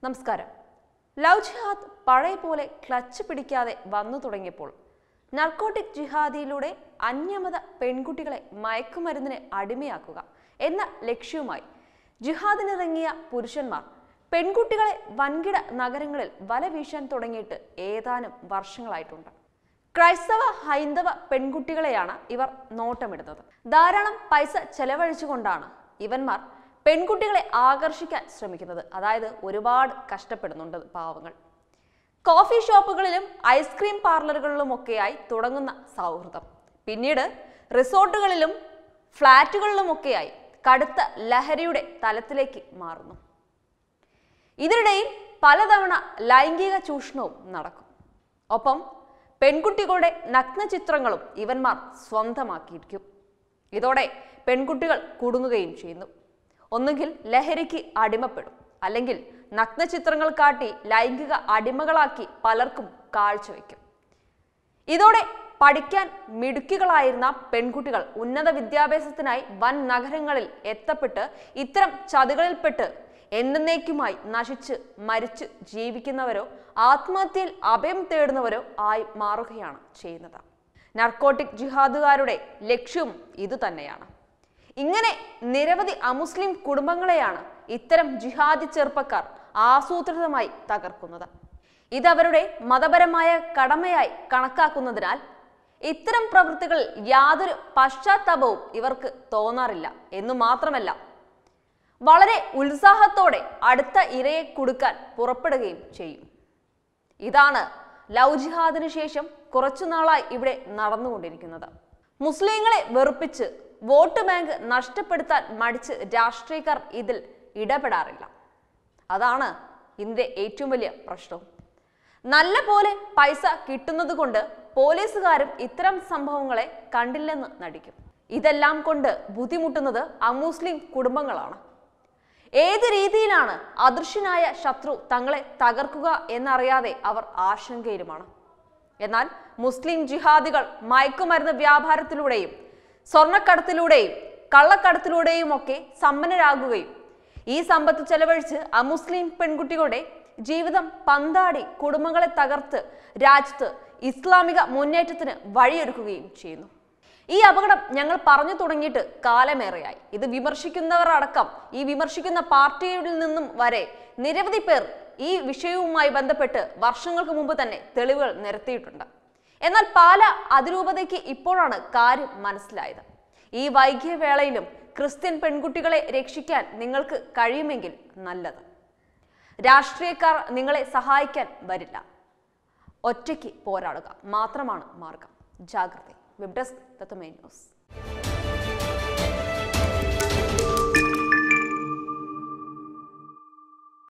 നമസ്കാരം ലവ് ജിഹാദ് പഴയ പോലെ ക്ലച്ച് പിടിക്കാതെ വന്നു തുടങ്ങിയപ്പോൾ നർക്കോട്ടിക് ജിഹാദിയിലൂടെ അന്യമത പെൺകുട്ടികളെ മയക്കുമരുന്നിന് അടിമയാക്കുക എന്ന ലക്ഷ്യവുമായി ജിഹാദിനിറങ്ങിയ പുരുഷന്മാർ പെൺകുട്ടികളെ വൻകിട നഗരങ്ങളിൽ വല വീശാൻ തുടങ്ങിയിട്ട് ഏതാനും വർഷങ്ങളായിട്ടുണ്ട് ക്രൈസ്തവ ഹൈന്ദവ പെൺകുട്ടികളെയാണ് ഇവർ നോട്ടമിടുന്നത് ധാരാളം പൈസ ചെലവഴിച്ചുകൊണ്ടാണ് ഇവന്മാർ പെൺകുട്ടികളെ ആകർഷിക്കാൻ ശ്രമിക്കുന്നത് അതായത് ഒരുപാട് കഷ്ടപ്പെടുന്നുണ്ട് പാവങ്ങൾ കോഫി ഷോപ്പുകളിലും ഐസ്ക്രീം പാർലറുകളിലുമൊക്കെയായി തുടങ്ങുന്ന സൗഹൃദം പിന്നീട് റിസോർട്ടുകളിലും ഫ്ലാറ്റുകളിലുമൊക്കെയായി കടുത്ത ലഹരിയുടെ തലത്തിലേക്ക് മാറുന്നു ഇതിനിടയിൽ പലതവണ ലൈംഗിക ചൂഷണവും നടക്കും ഒപ്പം പെൺകുട്ടികളുടെ നഗ്നചിത്രങ്ങളും ഇവന്മാർ സ്വന്തമാക്കിയിരിക്കും ഇതോടെ പെൺകുട്ടികൾ കുടുങ്ങുകയും ചെയ്യുന്നു ഒന്നുകിൽ ലഹരിക്ക് അടിമപ്പെടും അല്ലെങ്കിൽ നഗ്നചിത്രങ്ങൾ കാട്ടി ലൈംഗിക അടിമകളാക്കി പലർക്കും കാഴ്ചവെക്കും ഇതോടെ പഠിക്കാൻ മിടുക്കികളായിരുന്ന പെൺകുട്ടികൾ ഉന്നത വിദ്യാഭ്യാസത്തിനായി വൻ നഗരങ്ങളിൽ എത്തപ്പെട്ട് ഇത്തരം ചതികളിൽപ്പെട്ട് എന്നേക്കുമായി നശിച്ച് മരിച്ച് ജീവിക്കുന്നവരോ ആത്മഹത്യയിൽ അഭയം തേടുന്നവരോ ആയി മാറുകയാണ് ചെയ്യുന്നത് നർക്കോട്ടിക് ജിഹാദുകാരുടെ ലക്ഷ്യവും ഇതുതന്നെയാണ് ഇങ്ങനെ നിരവധി അമുസ്ലിം കുടുംബങ്ങളെയാണ് ഇത്തരം ജിഹാദി ചെറുപ്പക്കാർ ആസൂത്രിതമായി തകർക്കുന്നത് ഇതവരുടെ മതപരമായ കടമയായി കണക്കാക്കുന്നതിനാൽ ഇത്തരം പ്രവൃത്തികളിൽ യാതൊരു പശ്ചാത്താപവും ഇവർക്ക് തോന്നാറില്ല എന്നു മാത്രമല്ല വളരെ ഉത്സാഹത്തോടെ അടുത്ത ഇരയെ കൊടുക്കാൻ പുറപ്പെടുകയും ചെയ്യും ഇതാണ് ലവ് ജിഹാദിന് ശേഷം കുറച്ചു നാളായി ഇവിടെ നടന്നുകൊണ്ടിരിക്കുന്നത് മുസ്ലിങ്ങളെ വെറുപ്പിച്ച് വോട്ട് ബാങ്ക് നഷ്ടപ്പെടുത്താൻ മടിച്ച് രാഷ്ട്രീയക്കാർ ഇതിൽ ഇടപെടാറില്ല അതാണ് ഇതിന്റെ ഏറ്റവും വലിയ പ്രശ്നവും നല്ല പോലെ പൈസ കിട്ടുന്നത് കൊണ്ട് പോലീസുകാരും ഇത്തരം സംഭവങ്ങളെ കണ്ടില്ലെന്ന് നടിക്കും ഇതെല്ലാം കൊണ്ട് ബുദ്ധിമുട്ടുന്നത് അമുസ്ലിം കുടുംബങ്ങളാണ് ഏത് രീതിയിലാണ് അദൃശ്യനായ ശത്രു തങ്ങളെ തകർക്കുക എന്നറിയാതെ അവർ ആശങ്കയിലുമാണ് എന്നാൽ മുസ്ലിം ജിഹാദികൾ മയക്കുമരുന്ന് വ്യാപാരത്തിലൂടെയും സ്വർണ്ണക്കടത്തിലൂടെയും കള്ളക്കടത്തിലൂടെയും ഒക്കെ സമ്പന്നരാകുകയും ഈ സമ്പത്ത് ചെലവഴിച്ച് അമുസ്ലിം പെൺകുട്ടികളുടെ ജീവിതം പന്താടി കുടുംബങ്ങളെ തകർത്ത് രാജ്യത്ത് ഇസ്ലാമിക മുന്നേറ്റത്തിന് വഴിയൊരുക്കുകയും ചെയ്യുന്നു ഈ അപകടം ഞങ്ങൾ പറഞ്ഞു തുടങ്ങിയിട്ട് കാലമേറെയായി ഇത് വിമർശിക്കുന്നവർ അടക്കം ഈ വിമർശിക്കുന്ന പാർട്ടിയിൽ നിന്നും വരെ നിരവധി പേർ ഈ വിഷയവുമായി ബന്ധപ്പെട്ട് വർഷങ്ങൾക്ക് മുമ്പ് തന്നെ തെളിവുകൾ നിരത്തിയിട്ടുണ്ട് എന്നാൽ പാല അതിരൂപതയ്ക്ക് ഇപ്പോഴാണ് കാര്യം മനസ്സിലായത് ഈ വൈകിയ വേളയിലും ക്രിസ്ത്യൻ പെൺകുട്ടികളെ രക്ഷിക്കാൻ നിങ്ങൾക്ക് കഴിയുമെങ്കിൽ നല്ലത് രാഷ്ട്രീയക്കാർ നിങ്ങളെ സഹായിക്കാൻ വരില്ല ഒറ്റയ്ക്ക് പോരാടുക മാത്രമാണ് മാർഗം ജാഗ്രത വെബ് ഡെസ്ക് തത്വമേ ന്യൂസ്